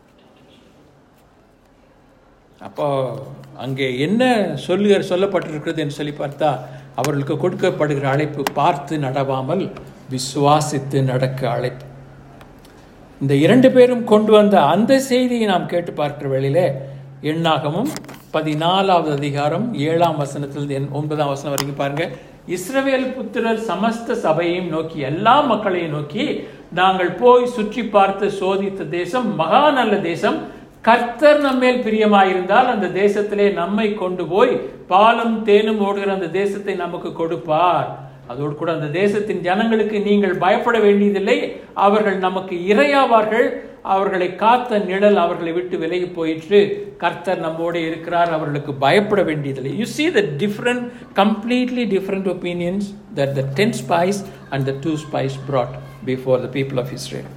அப்போ அங்கே என்ன சொல்லுகிற சொல்லப்பட்டிருக்கிறது என்று சொல்லி பார்த்தா அவர்களுக்கு கொடுக்கப்படுகிற அழைப்பு பார்த்து நடவாமல் விசுவாசித்து நடக்க அழைப்பு இந்த இரண்டு பேரும் கொண்டு வந்த அந்த செய்தியை நாம் கேட்டு பார்க்கிற வேளையிலே எண்ணாகமும் பதினாலாவது அதிகாரம் ஏழாம் வசனத்திலிருந்து ஒன்பதாம் வசனம் வரைக்கும் பாருங்க இஸ்ரவேல் புத்திரர் சமஸ்த சபையையும் நோக்கி எல்லா மக்களையும் நோக்கி நாங்கள் போய் சுற்றி பார்த்து சோதித்த தேசம் மகா நல்ல தேசம் கர்த்தர் நம்மேல் பிரியமாயிருந்தால் அந்த தேசத்திலே நம்மை கொண்டு போய் பாலும் தேனும் ஓடுகிற அந்த தேசத்தை நமக்கு கொடுப்பார் அதோடு கூட அந்த தேசத்தின் ஜனங்களுக்கு நீங்கள் பயப்பட வேண்டியதில்லை அவர்கள் நமக்கு இரையாவார்கள் அவர்களை காத்த நிழல் அவர்களை விட்டு விலகி போயிற்று கர்த்தர் நம்மோடு இருக்கிறார் அவர்களுக்கு பயப்பட வேண்டியதில்லை you see the different completely different opinions that the ten spies and the two spies brought before the people of Israel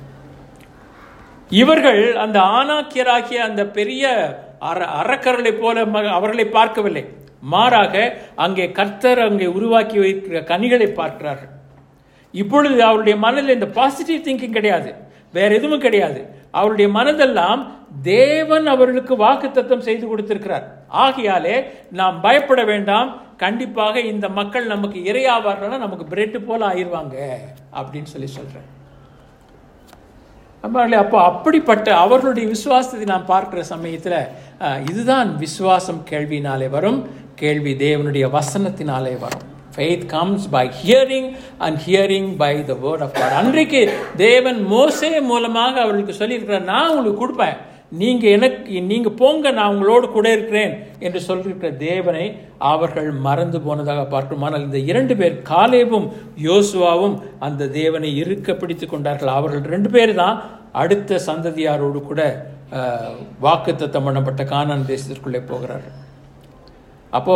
இவர்கள் அந்த ஆனாக்கியராகிய அந்த பெரிய அற அறக்கரலை போல அவர்களை பார்க்கவில்லை மாறாக அங்கே கர்த்தர் அங்கே உருவாக்கி வைக்கிற கனிகளை பார்க்கிறார்கள் இப்பொழுது அவருடைய மனதில் இந்த பாசிட்டிவ் திங்கிங் கிடையாது வேற எதுவும் கிடையாது அவருடைய மனதெல்லாம் தேவன் அவர்களுக்கு வாக்கு தத்தம் செய்து கொடுத்திருக்கிறார் ஆகையாலே நாம் பயப்பட வேண்டாம் கண்டிப்பாக இந்த மக்கள் நமக்கு இரையாவார்கள்னா நமக்கு பிரெட் போல ஆயிடுவாங்க அப்படின்னு சொல்லி சொல்றேன் அம்மாங்களே அப்போ அப்படிப்பட்ட அவர்களுடைய விசுவாசத்தை நாம் பார்க்கிற சமயத்தில் இதுதான் விசுவாசம் கேள்வினாலே வரும் கேள்வி தேவனுடைய வசனத்தினாலே வரும் faith comes by hearing and hearing by the word of God அன்றைக்கு தேவன் மோசே மூலமாக அவர்களுக்கு சொல்லியிருக்கிறார் நான் உங்களுக்கு கொடுப்பேன் நீங்க எனக்கு நீங்க போங்க நான் உங்களோடு கூட இருக்கிறேன் என்று சொல்லியிருக்கிற தேவனை அவர்கள் மறந்து போனதாக பார்க்கிறோம் ஆனால் இந்த இரண்டு பேர் காலேபும் யோசுவாவும் அந்த தேவனை இருக்க பிடித்து கொண்டார்கள் அவர்கள் ரெண்டு பேர் தான் அடுத்த சந்ததியாரோடு கூட வாக்கு தத்தம் பண்ணப்பட்ட கானான் தேசத்திற்குள்ளே போகிறார்கள் அப்போ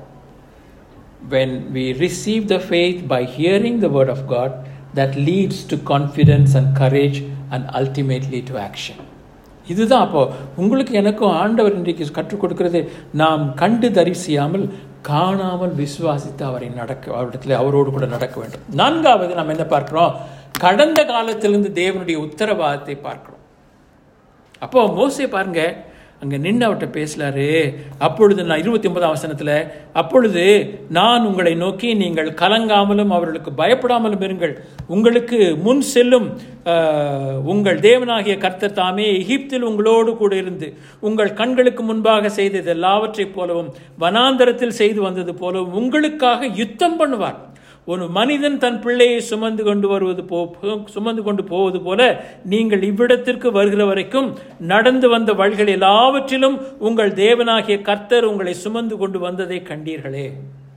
when we receive the faith by hearing the word of God that leads to confidence and courage and ultimately to action இதுதான் அப்போ உங்களுக்கு எனக்கும் ஆண்டவர் இன்றைக்கு கற்றுக் கொடுக்கிறது நாம் கண்டு தரிசியாமல் காணாமல் விசுவாசித்து அவரை நடக்க அவரிடத்தில் அவரோடு கூட நடக்க வேண்டும் நான்காவது நாம் என்ன பார்க்கிறோம் கடந்த காலத்திலிருந்து தேவனுடைய உத்தரவாதத்தை பார்க்கிறோம் அப்போ மோசே பாருங்க அங்கே நின்று அவர்கிட்ட பேசலாரு அப்பொழுது நான் இருபத்தி ஒன்பதாம் வசனத்தில் அப்பொழுது நான் உங்களை நோக்கி நீங்கள் கலங்காமலும் அவர்களுக்கு பயப்படாமலும் இருங்கள் உங்களுக்கு முன் செல்லும் ஆஹ், உங்கள் தேவனாகிய கர்த்தர் தாமே எகிப்தில் உங்களோடு கூட இருந்து உங்கள் கண்களுக்கு முன்பாக செய்தது எல்லாவற்றைப் போலவும் வனாந்தரத்தில் செய்து வந்தது போலவும் உங்களுக்காக யுத்தம் பண்ணுவார் ஒரு மனிதன் தன் பிள்ளையை சுமந்து கொண்டு வருவது போ சுமந்து கொண்டு போவது போல நீங்கள் இவ்விடத்திற்கு வருகிற வரைக்கும் நடந்து வந்த வழிகள் எல்லாவற்றிலும் உங்கள் தேவனாகிய கர்த்தர் உங்களை சுமந்து கொண்டு வந்ததை கண்டீர்களே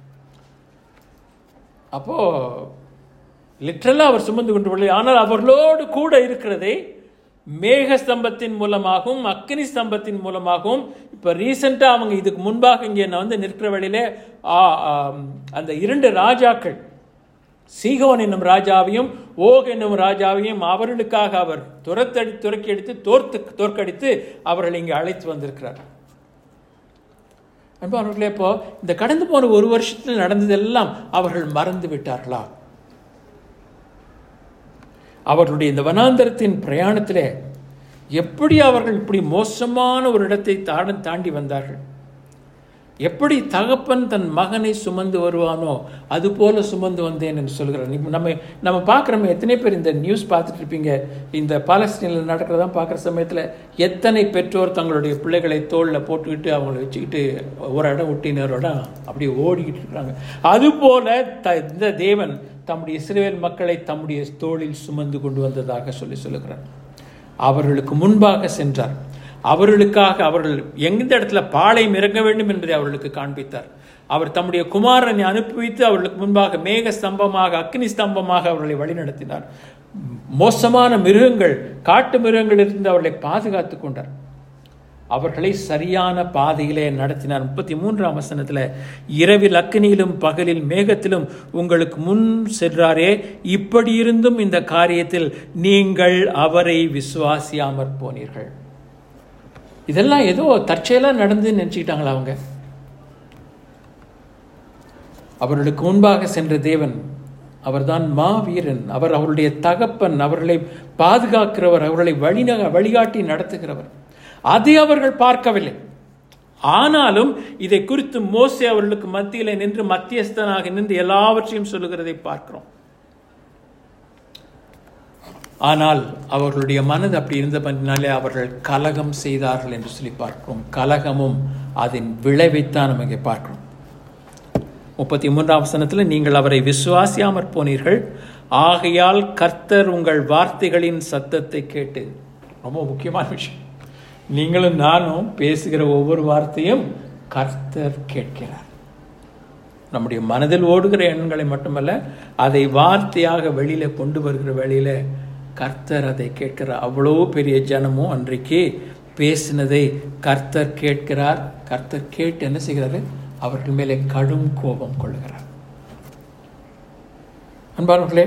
அப்போ லிட்ரலாக அவர் சுமந்து கொண்டு வரலை ஆனால் அவர்களோடு கூட இருக்கிறதை மேக ஸ்தம்பத்தின் மூலமாகவும் அக்னி ஸ்தம்பத்தின் மூலமாகவும் இப்போ ரீசெண்டாக அவங்க இதுக்கு முன்பாக இங்கே நான் வந்து நிற்கிற வழியிலே ஆ, ஆம், அந்த இரண்டு ராஜாக்கள் சீகோன் என்னும் ராஜாவையும் ஓக் என்னும் ராஜாவையும் அவர்களுக்காக அவர் துரத்தடி துரக்கி எடுத்து தோர்த்து தோற்கடித்து அவர்கள் இங்கே அழைத்து வந்திருக்கிறார் அன்பானவர்களே இப்போ இந்த கடந்து போன ஒரு வருஷத்தில் நடந்ததெல்லாம் அவர்கள் மறந்து விட்டார்களா அவர்களுடைய இந்த வனாந்தரத்தின் பிரயாணத்திலே எப்படி அவர்கள் இப்படி மோசமான ஒரு இடத்தை தாண்டி தாண்டி வந்தார்கள் எப்படி தகப்பன் தன் மகனை சுமந்து வருவானோ அது போல சுமந்து வந்தேன் என்று சொல்கிறார் இப்ப நம்ம நம்ம பார்க்குறோமே எத்தனை பேர் இந்த நியூஸ் பார்த்துட்டு இருப்பீங்க இந்த பாலஸ்தீனில் நடக்கிறதா பார்க்குற சமயத்தில் எத்தனை பெற்றோர் தங்களுடைய பிள்ளைகளை தோளில் போட்டுக்கிட்டு அவங்கள வச்சுக்கிட்டு ஒரு இடம் விட்டு இன்னொரு இடம் அப்படியே ஓடிக்கிட்டு இருக்கிறாங்க அதுபோல த இந்த தேவன் தம்முடைய இஸ்ரேல் மக்களை தம்முடைய தோளில் சுமந்து கொண்டு வந்ததாக சொல்லி சொல்லுகிறார் அவர்களுக்கு முன்பாக சென்றார் அவர்களுக்காக அவர்கள் எந்த இடத்துல பாளையம் இறங்க வேண்டும் என்பதை அவர்களுக்கு காண்பித்தார் அவர் தம்முடைய குமாரனை அனுப்பி வைத்து அவர்களுக்கு முன்பாக மேக ஸ்தம்பமாக அக்னி ஸ்தம்பமாக அவர்களை வழிநடத்தினார் மோசமான மிருகங்கள் காட்டு மிருகங்கள் இருந்து அவர்களை பாதுகாத்து கொண்டார் அவர்களை சரியான பாதையிலே நடத்தினார் முப்பத்தி மூன்றாம் வசனத்தில் இரவில் அக்கினியிலும் பகலில் மேகத்திலும் உங்களுக்கு முன் சென்றாரே இப்படி இருந்தும் இந்த காரியத்தில் நீங்கள் அவரை விசுவாசியாமற் போனீர்கள் இதெல்லாம் ஏதோ தற்செயலாக நடந்துன்னு நினச்சிக்கிட்டாங்களா அவங்க அவர்களுக்கு முன்பாக சென்ற தேவன் அவர்தான் மாவீரன் அவர் அவருடைய தகப்பன் அவர்களை பாதுகாக்கிறவர் அவர்களை வழிநக வழிகாட்டி நடத்துகிறவர் அதை அவர்கள் பார்க்கவில்லை ஆனாலும் இதை குறித்து மோசே அவர்களுக்கு மத்தியில் நின்று மத்தியஸ்தனாக நின்று எல்லாவற்றையும் சொல்லுகிறதை பார்க்கிறோம் ஆனால் அவர்களுடைய மனது அப்படி இருந்த பண்ணினாலே அவர்கள் கலகம் செய்தார்கள் என்று சொல்லி பார்க்கிறோம் கலகமும் அதன் விளைவைத்தான் நம்ம இங்கே பார்க்கிறோம் முப்பத்தி மூன்றாம் வசனத்தில் நீங்கள் அவரை விசுவாசியாமற் போனீர்கள் ஆகையால் கர்த்தர் உங்கள் வார்த்தைகளின் சத்தத்தை கேட்டு ரொம்ப முக்கியமான விஷயம் நீங்களும் நானும் பேசுகிற ஒவ்வொரு வார்த்தையும் கர்த்தர் கேட்கிறார் நம்முடைய மனதில் ஓடுகிற எண்ணங்களை மட்டுமல்ல அதை வார்த்தையாக வெளியில கொண்டு வருகிற வேளையில கர்த்தர் அதை கேட்கிறார் அவ்வளோ பெரிய ஜனமும் அன்றைக்கு பேசினதை கர்த்தர் கேட்கிறார் கர்த்தர் கேட்டு என்ன செய்கிறாரு அவர்கள் மேலே கடும் கோபம் கொள்ளுகிறார் அன்பானவர்களே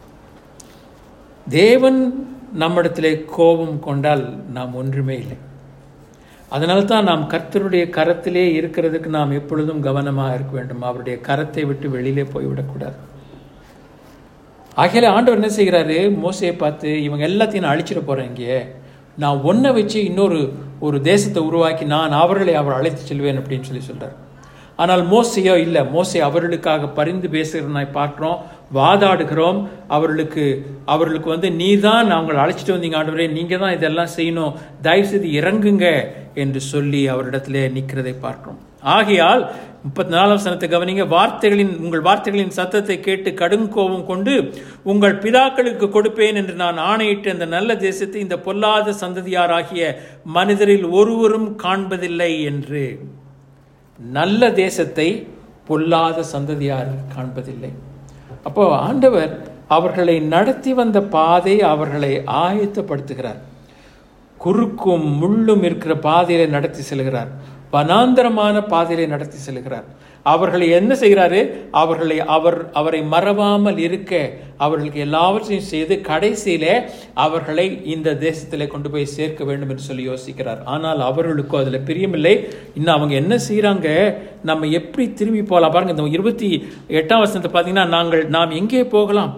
தேவன் நம்மிடத்திலே கோபம் கொண்டால் நாம் ஒன்றுமே இல்லை அதனால தான் நாம் கர்த்தருடைய கரத்திலே இருக்கிறதுக்கு நாம் எப்பொழுதும் கவனமாக இருக்க வேண்டும் அவருடைய கரத்தை விட்டு வெளியிலே போய்விடக்கூடாது ஆகையில ஆண்டவர் என்ன செய்கிறாரு மோசையை பார்த்து இவங்க எல்லாத்தையும் நான் அழிச்சிட போறேன் இங்கே நான் ஒன்றை வச்சு இன்னொரு ஒரு தேசத்தை உருவாக்கி நான் அவர்களை அவர் அழைத்து செல்வேன் அப்படின்னு சொல்லி சொல்றார் ஆனால் மோசையோ இல்லை மோசை அவர்களுக்காக பரிந்து பேசுகிறனாய் பார்க்கிறோம் வாதாடுகிறோம் அவர்களுக்கு அவர்களுக்கு வந்து நீ தான் அவங்களை அழைச்சிட்டு வந்தீங்க ஆண்டவரே நீங்கள் தான் இதெல்லாம் செய்யணும் தயவு செய்து இறங்குங்க என்று சொல்லி அவரிடத்திலே நிற்கிறதை பார்க்கிறோம் ஆகையால் முப்பத்தி நாலாம் சனத்தை கவனிங்க வார்த்தைகளின் உங்கள் வார்த்தைகளின் சத்தத்தை கேட்டு கடும் கோபம் கொண்டு உங்கள் பிதாக்களுக்கு கொடுப்பேன் என்று நான் ஆணையிட்ட இந்த நல்ல தேசத்தை இந்த பொல்லாத சந்ததியாராகிய மனிதரில் ஒருவரும் காண்பதில்லை என்று நல்ல தேசத்தை பொல்லாத சந்ததியார் காண்பதில்லை அப்போ ஆண்டவர் அவர்களை நடத்தி வந்த பாதை அவர்களை ஆயத்தப்படுத்துகிறார் குறுக்கும் முள்ளும் இருக்கிற பாதையில நடத்தி செல்கிறார் வனாந்தரமான பாதையிலே நடத்தி செல்கிறார் அவர்களை என்ன செய்கிறாரு அவர்களை அவர் அவரை மறவாமல் இருக்க அவர்களுக்கு எல்லாவற்றையும் செய்து கடைசியில அவர்களை இந்த தேசத்திலே கொண்டு போய் சேர்க்க வேண்டும் என்று சொல்லி யோசிக்கிறார் ஆனால் அவர்களுக்கோ அதுல பிரியமில்லை இன்னும் அவங்க என்ன செய்யறாங்க நம்ம எப்படி திரும்பி போகலாம் பாருங்க இந்த இருபத்தி எட்டாம் வருஷத்தை பார்த்தீங்கன்னா நாங்கள் நாம் எங்கே போகலாம்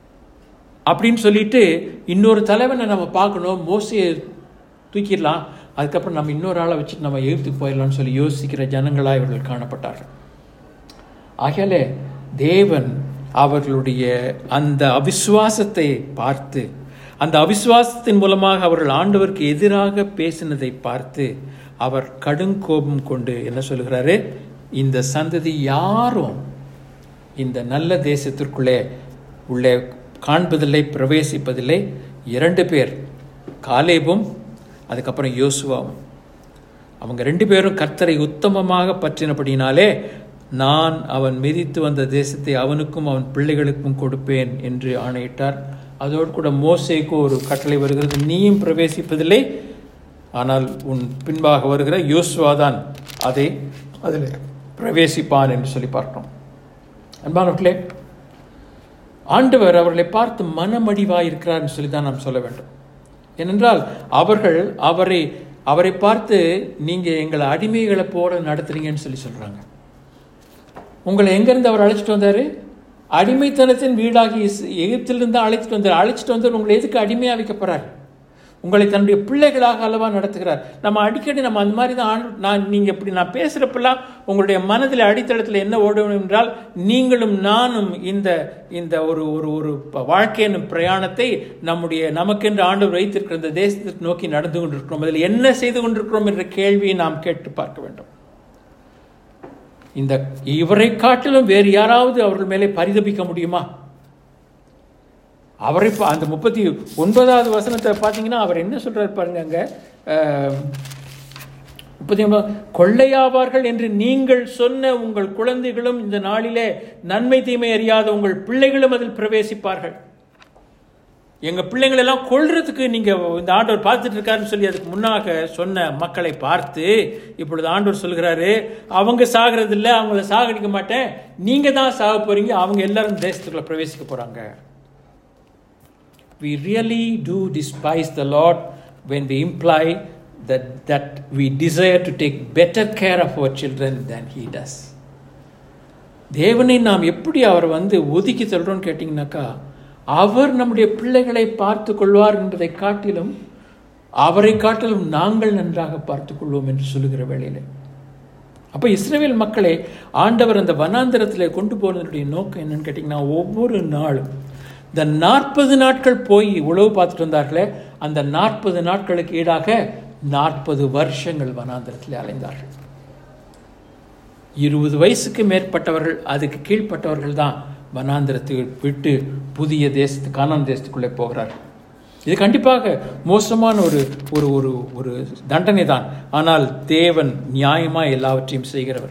அப்படின்னு சொல்லிட்டு இன்னொரு தலைவனை நம்ம பார்க்கணும் மோசையை தூக்கிடலாம் அதுக்கப்புறம் நம்ம இன்னொரு ஆளை வச்சுட்டு நம்ம எகிப்துக்கு போயிடலாம்னு சொல்லி யோசிக்கிற ஜனங்களாக இவர்கள் காணப்பட்டார்கள் ஆகையாலே தேவன் அவர்களுடைய அந்த அவிசுவாசத்தை பார்த்து அந்த அவிசுவாசத்தின் மூலமாக அவர்கள் ஆண்டவருக்கு எதிராக பேசினதை பார்த்து அவர் கடுங்கோபம் கொண்டு என்ன சொல்கிறாரு இந்த சந்ததி யாரும் இந்த நல்ல தேசத்திற்குள்ளே உள்ளே காண்பதில்லை பிரவேசிப்பதில்லை இரண்டு பேர் காலேபும் அதுக்கப்புறம் யோசுவாவும் அவங்க ரெண்டு பேரும் கர்த்தரை உத்தமமாக பற்றினபடினாலே நான் அவன் மிதித்து வந்த தேசத்தை அவனுக்கும் அவன் பிள்ளைகளுக்கும் கொடுப்பேன் என்று ஆணையிட்டார் அதோடு கூட மோசேக்கு ஒரு கட்டளை வருகிறது நீயும் பிரவேசிப்பதில்லை ஆனால் உன் பின்பாக வருகிற யோசுவா தான் அதை அதில் பிரவேசிப்பான் என்று சொல்லி பார்க்கிறோம் அன்பானவர்களே ஆண்டவர் அவர்களை பார்த்து மனமடிவாயிருக்கிறார் என்று சொல்லி தான் நாம் சொல்ல வேண்டும் ஏனென்றால் அவர்கள் அவரை அவரை பார்த்து நீங்க எங்களை அடிமைகளை போல நடத்துறீங்கன்னு சொல்லி சொல்றாங்க உங்களை எங்கிருந்து அவர் அழைச்சிட்டு வந்தாரு அடிமைத்தனத்தின் வீடாகி இஸ்- எகிப்திலிருந்து அழைச்சிட்டு வந்தார் அழைச்சிட்டு வந்தார் உங்களை எதுக்கு அடிமையா வைக்கப்படுறார் உங்களை தன்னுடைய பிள்ளைகளாக அல்லவா நடத்துகிறார் நம்ம அடிக்கடி நம்ம அந்த மாதிரி தான் ஆண்டு- நான் நீங்க இப்படி நான் பேசுறப்பெல்லாம் உங்களுடைய மனதில் அடித்தளத்தில் என்ன ஓடும் என்றால் நீங்களும் நானும் இந்த இந்த ஒரு ஒரு ஒரு ப- வாழ்க்கை என்னும் பிரயாணத்தை நம்முடைய நமக்கென்று ஆண்டவர் வைத்திருக்கிற இந்த தேசத்தை நோக்கி நடந்து கொண்டிருக்கிறோம் அதில் என்ன செய்து கொண்டிருக்கிறோம் என்ற கேள்வியை நாம் கேட்டு பார்க்க வேண்டும் இந்த இவரை காட்டிலும் வேறு யாராவது அவர்கள் மேலே பரிதபிக்க முடியுமா அவரை பா- அந்த முப்பத்தி ஒன்பதாவது வசனத்தை பார்த்தீங்கன்னா அவர் என்ன சொல்றாரு பாருங்க அங்க அஹ், முப்பத்தி ஒன்பது கொள்ளையாவார்கள் என்று நீங்கள் சொன்ன உங்கள் குழந்தைகளும் இந்த நாளிலே நன்மை தீமை அறியாத உங்கள் பிள்ளைகளும் அதில் பிரவேசிப்பார்கள் எங்க பிள்ளைங்களை எல்லாம் கொல்றதுக்கு நீங்க இந்த ஆண்டவர் பார்த்துட்டு இருக்காருன்னு சொல்லி அதுக்கு முன்னாக சொன்ன மக்களை பார்த்து இப்பொழுது ஆண்டவர் சொல்கிறாரு அவங்க சாகிறது இல்ல அவங்கள சாகடிக்க மாட்டேன் நீங்க தான் சாக போறீங்க அவங்க எல்லாரும் தேசத்துக்குள்ள பிரவேசிக்க போறாங்க we really do despise the Lord when we imply that, that we desire to take better care of our children than He does. தேவனை நாம் எப்படி அவர் வந்து ஒதுக்கி தள்ளுறோம்னு கேட்டிங்கனாக்கா அவர் நம்முடைய பிள்ளைகளை பார்த்து கொள்வார் என்பதை காட்டிலும் அவரை காட்டிலும் நாங்கள் நன்றாக பார்த்து கொள்வோம் என்று சொல்லுகிற வேளையிலே அப்போ இஸ்ரேல் மக்களை ஆண்டவர் அந்த வனாந்திரத்தில் கொண்டு போனதுடைய நோக்கம் என்னன்னு கேட்டிங்கன்னா ஒவ்வொரு நாளும் இந்த நாற்பது நாட்கள் போய் உழவு பார்த்துட்டு வந்தார்களே அந்த நாற்பது நாட்களுக்கு ஈடாக நாற்பது வருஷங்கள் வனாந்திரத்தில் அலைந்தார்கள் இருபது வயசுக்கு மேற்பட்டவர்கள் அதுக்கு கீழ்ப்பட்டவர்கள் தான் வனாந்திரத்தை விட்டு புதிய தேசத்து கானான் தேசத்துக்குள்ளே போகிறார்கள் இது கண்டிப்பாக மோசமான ஒரு ஒரு ஒரு ஒரு தண்டனை தான் ஆனால் தேவன் நியாயமாக எல்லாவற்றையும் செய்கிறவர்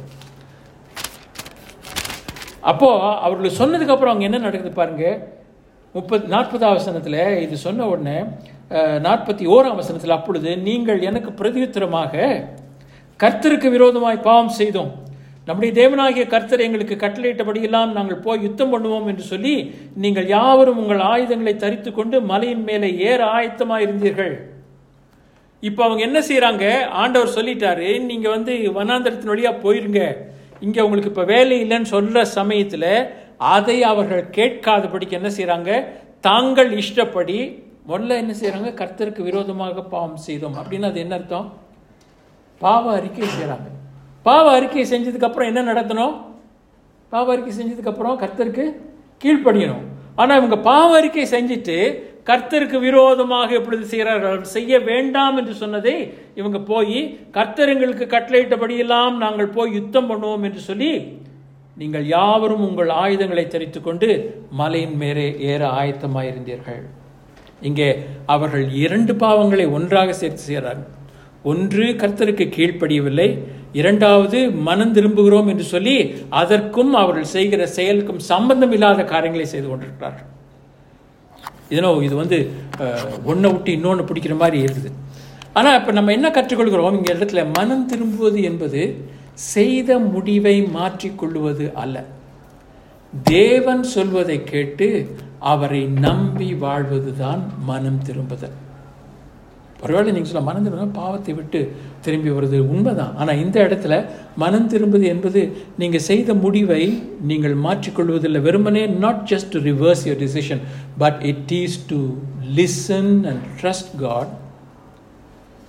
அப்போ அவர்கள் சொன்னதுக்கு அப்புறம் அங்க என்ன நடக்குது பாருங்க முப்பது நாற்பதாம் வசனத்துல இது சொன்ன உடனே அஹ், நாற்பத்தி ஓராம் வசனத்தில் அப்பொழுது நீங்கள் எனக்கு பிரதியுத்தரமாக கர்த்தருக்கு விரோதமாய் பாவம் செய்தோம் நம்முடைய தேவனாகிய கர்த்தர் எங்களுக்கு கட்டளையிட்டபடியெல்லாம் நாங்கள் போய் யுத்தம் பண்ணுவோம் என்று சொல்லி நீங்கள் யாவரும் உங்கள் ஆயுதங்களை தரித்து கொண்டு மலையின் மேலே ஏற ஆயத்தமாக இருந்தீர்கள் இப்போ அவங்க என்ன செய்றாங்க ஆண்டவர் சொல்லிட்டாரு நீங்க வந்து வனாந்தரத்தின் வழியா போயிருங்க இங்க உங்களுக்கு இப்ப வேலை இல்லைன்னு சொல்ற சமயத்துல அதை அவர்கள் கேட்காதபடிக்கு என்ன செய்றாங்க தாங்கள் இஷ்டப்படி முதல்ல என்ன செய்றாங்க கர்த்தருக்கு விரோதமாக பாவம் செய்தோம் அப்படின்னு அது என்ன அர்த்தம் பாவ அறிக்கை செய்றாங்க பாவ அறிக்கை செஞ்சதுக்கு அப்புறம் என்ன நடத்தணும் பாவ அறிக்கை செஞ்சதுக்கு அப்புறம் கர்த்தருக்கு கீழ்ப்படியணும் ஆனா இவங்க பாவ அறிக்கை செஞ்சுட்டு கர்த்தருக்கு விரோதமாக எப்பொழுது செய்கிறார்கள் அவர் செய்ய வேண்டாம் என்று சொன்னதை இவங்க போய் கர்த்தர் எங்களுக்கு கட்டளையிட்டபடியெல்லாம் நாங்கள் போய் யுத்தம் பண்ணுவோம் என்று சொல்லி நீங்கள் யாவரும் உங்கள் ஆயுதங்களை தரித்துக் கொண்டு மலையின் மேலே ஏற ஆயத்தமாயிருந்தீர்கள் இங்கே அவர்கள் இரண்டு பாவங்களை ஒன்றாக சேர்த்து செய்கிறார்கள் ஒன்று கர்த்தருக்கு கீழ்ப்படியவில்லை இரண்டாவது மனம் திரும்புகிறோம் என்று சொல்லி அதற்கும் அவர்கள் செய்கிற செயலுக்கும் சம்பந்தம் இல்லாத காரியங்களை செய்து கொண்டிருக்கிறார்கள் இதனோ இது வந்து ஒன்றை விட்டு இன்னொன்று பிடிக்கிற மாதிரி இருக்குது ஆனால் இப்போ நம்ம என்ன கற்றுக்கொள்கிறோம் இங்கே இடத்துல மனம் திரும்புவது என்பது செய்த முடிவை மாற்றிக்கொள்வது அல்ல தேவன் சொல்வதை கேட்டு அவரை நம்பி வாழ்வதுதான் மனம் திரும்புதல் ஒருவேளை நீங்கள் சொல்ல மனம் திரும்ப பாவத்தை விட்டு திரும்பி வருது உண்மைதான் ஆனால் இந்த இடத்துல மனம் திரும்புது என்பது நீங்கள் செய்த முடிவை நீங்கள் மாற்றிக்கொள்வதில்லை வெறுமனே not just to reverse your decision but it is to listen and trust God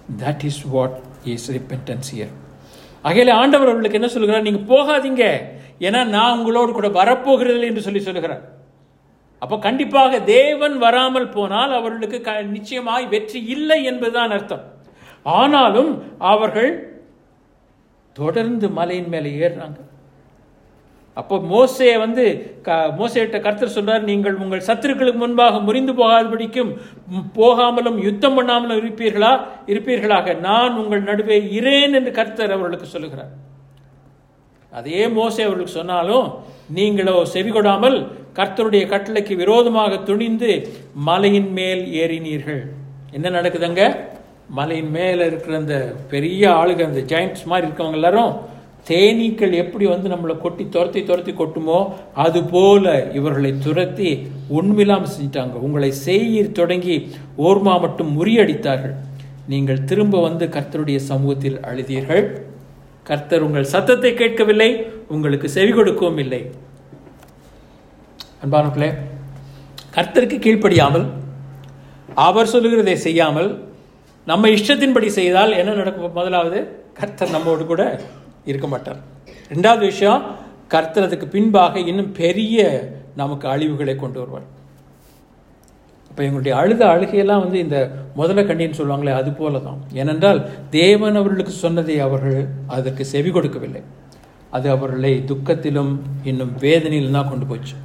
that is what is repentance இயர் அகையில ஆண்டவர் அவர்களுக்கு என்ன சொல்கிறார் நீங்க போகாதீங்க ஏன்னா நான் உங்களோடு கூட வரப்போகிறது என்று சொல்லி சொல்லுகிறார் அப்போ கண்டிப்பாக தேவன் வராமல் போனால் அவர்களுக்கு க நிச்சயமாய் வெற்றி இல்லை என்பதுதான் அர்த்தம் ஆனாலும் அவர்கள் தொடர்ந்து மலையின் மேலே ஏறுறாங்க அப்போ மோசே வந்து க மோசேட்ட கர்த்தர் சொல்றார் நீங்கள் உங்கள் சத்துருக்களுக்கு முன்பாக முறிந்து போகாதபடிக்கும் ம், போகாமலும் யுத்தம் பண்ணாமலும் இருப்பீர்களா இருப்பீர்களாக நான் உங்கள் நடுவே இரேன் என்று கர்த்தர் அவர்களுக்கு சொல்லுகிறார் அதே மோசே அவர்களுக்கு சொன்னாலும் நீங்களோ செவிகொடாமல் கர்த்தருடைய கட்டளைக்கு விரோதமாக துணிந்து மலையின் மேல் ஏறினீர்கள் என்ன நடக்குதுங்க மலையின் மேல இருக்கிற அந்த பெரிய ஆளுக அந்த ஜாயிண்ட்ஸ் மாதிரி இருக்கவங்க எல்லாரும் தேனீக்கள் எப்படி வந்து நம்மளை கொட்டி துரத்தி துரத்தி கொட்டுமோ அது போல இவர்களை துரத்தி உண்மையில்லாம செஞ்சிட்டாங்க உங்களை செய்யீர் தொடங்கி ஓர்மா மட்டும் முறியடித்தார்கள் நீங்கள் திரும்ப வந்து கர்த்தருடைய சமூகத்தில் அழுதீர்கள் கர்த்தர் உங்கள் சத்தத்தை கேட்கவில்லை உங்களுக்கு செவி கொடுக்கவும் இல்லை அன்பானவர்களே கர்த்தருக்கு கீழ்ப்படியாமல் அவர் சொல்லுகிறதை செய்யாமல் நம்ம இஷ்டத்தின்படி செய்தால் என்ன நடக்கும் முதலாவது கர்த்தர் நம்மோடு கூட இருக்க மாட்டார் ரெண்டாவது விஷயம் கர்த்தர் அதுக்கு பின்பாக இன்னும் பெரிய நமக்கு அழிவுகளை கொண்டு வருவார் இப்போ எங்களுடைய அழுத அழுகையெல்லாம் வந்து இந்த முதல கண்ணின்னு சொல்லுவாங்களே அது போல தான் ஏனென்றால் தேவன் அவர்களுக்கு சொன்னதை அவர்கள் அதற்கு செவி கொடுக்கவில்லை அது அவர்களை துக்கத்திலும் இன்னும் வேதனையிலும் தான் கொண்டு போச்சு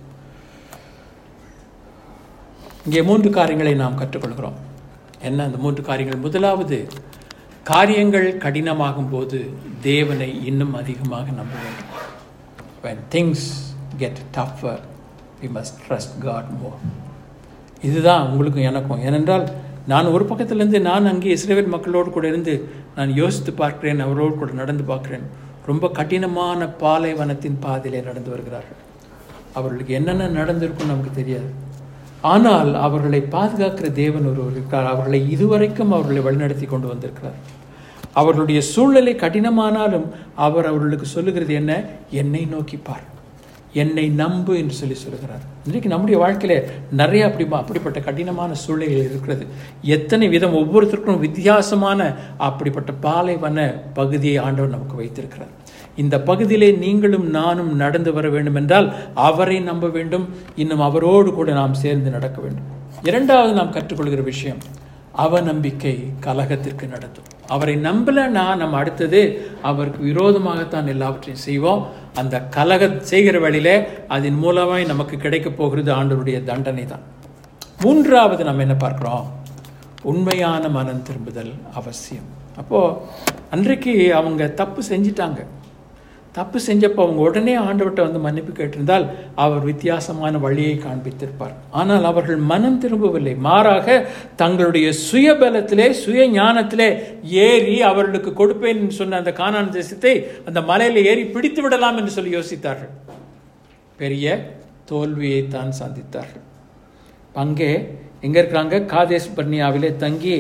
இங்கே மூன்று காரியங்களை நாம் கற்றுக்கொள்கிறோம் என்ன அந்த மூன்று காரியங்கள் முதலாவது காரியங்கள் கடினமாகும் போது தேவனை இன்னும் அதிகமாக நம்ப வேண்டும் when things get tougher we must trust God more இதுதான் உங்களுக்கும் எனக்கும் ஏனென்றால் நான் ஒரு பக்கத்திலிருந்து நான் அங்கே இஸ்ரேல் மக்களோடு கூட இருந்து நான் யோசித்து பார்க்கிறேன் அவரோடு கூட நடந்து பார்க்கிறேன் ரொம்ப கடினமான பாலைவனத்தின் பாதையிலே நடந்து வருகிறார்கள் அவர்களுக்கு என்னென்ன நடந்திருக்கும் நமக்கு தெரியாது ஆனால் அவர்களை பாதுகாக்கிற தேவன் ஒருவர் இருக்கிறார் அவர்களை இதுவரைக்கும் அவர்களை வழிநடத்தி கொண்டு வந்திருக்கிறார் அவர்களுடைய சூழ்நிலை கடினமானாலும் அவர் அவர்களுக்கு சொல்லுகிறது என்ன என்னை நோக்கி பார் என்னை நம்பு என்று சொல்லி சொல்லுகிறார் இன்றைக்கு நம்முடைய வாழ்க்கையில நிறைய அப்படி அப்படிப்பட்ட கடினமான சூழ்நிலைகள் இருக்கிறது எத்தனை விதம் ஒவ்வொருத்தருக்கும் வித்தியாசமான அப்படிப்பட்ட பாலைவன பகுதியை ஆண்டவர் நமக்கு வைத்திருக்கிறார் இந்த பகுதியிலே நீங்களும் நானும் நடந்து வர வேண்டும் என்றால் அவரை நம்ப வேண்டும் இன்னும் அவரோடு கூட நாம் சேர்ந்து நடக்க வேண்டும் இரண்டாவது நாம் கற்றுக்கொள்கிற விஷயம் அவநம்பிக்கை கலகத்திற்கு நடத்தும் அவரை நம்பலன்னா நம்ம அடுத்தது அவருக்கு விரோதமாகத்தான் எல்லாவற்றையும் செய்வோம் அந்த கலக செய்கிற வழியிலே அதன் மூலமாய் நமக்கு கிடைக்க போகிறது ஆண்டவருடைய தண்டனை தான் மூன்றாவது நம்ம என்ன பார்க்கிறோம் உண்மையான மனம் திரும்புதல் அவசியம் அப்போ அன்றைக்கு அவங்க தப்பு செஞ்சிட்டாங்க தப்பு செஞ்சப்போ அவங்க உடனே ஆண்டவர்கிட்ட வந்து மன்னிப்பு கேட்டிருந்தால் அவர் வித்தியாசமான வழியை காண்பித்திருப்பார் ஆனால் அவர்கள் மனம் திரும்பவில்லை மாறாக தங்களுடைய சுயபலத்திலே சுய ஞானத்திலே ஏறி அவர்களுக்கு கொடுப்பேன் என்று சொன்ன அந்த கானான் தேசத்தை அந்த மலையில ஏறி பிடித்து விடலாம் என்று சொல்லி யோசித்தார்கள் பெரிய தோல்வியை தான் சந்தித்தார்கள் அங்கே எங்க இருக்கிறாங்க காதேஷ் பர்னியாவிலே தங்கி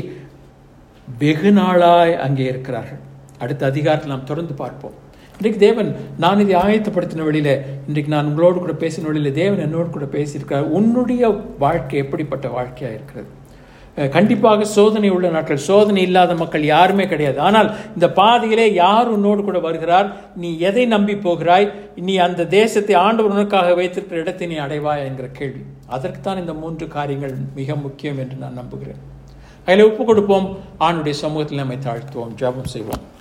வெகு நாளாய் அங்கே இருக்கிறார்கள் அடுத்த அதிகாரத்தில் நாம் தொடர்ந்து பார்ப்போம் இன்றைக்கு தேவன் நான் இதை ஆயத்தப்படுத்தின வழியில இன்றைக்கு நான் உங்களோடு கூட பேசின வழியில தேவன் என்னோடு கூட பேசியிருக்கார் உன்னுடைய வாழ்க்கை எப்படிப்பட்ட வாழ்க்கையா இருக்கிறது அஹ் கண்டிப்பாக சோதனை உள்ள நாட்கள் சோதனை இல்லாத மக்கள் யாருமே கிடையாது ஆனால் இந்த பாதையிலே யார் உன்னோடு கூட வருகிறார் நீ எதை நம்பி போகிறாய் நீ அந்த தேசத்தை ஆண்டவர் உனக்காக வைத்திருக்கிற இடத்தை நீ அடைவாய் என்கிற கேள்வி அதற்குத்தான் இந்த மூன்று காரியங்கள் மிக முக்கியம் என்று நான் நம்புகிறேன் அதில் ஒப்பு கொடுப்போம் ஆணுடைய சமூகத்தில் நம்மை தாழ்த்துவோம் ஜெபம் செய்வோம்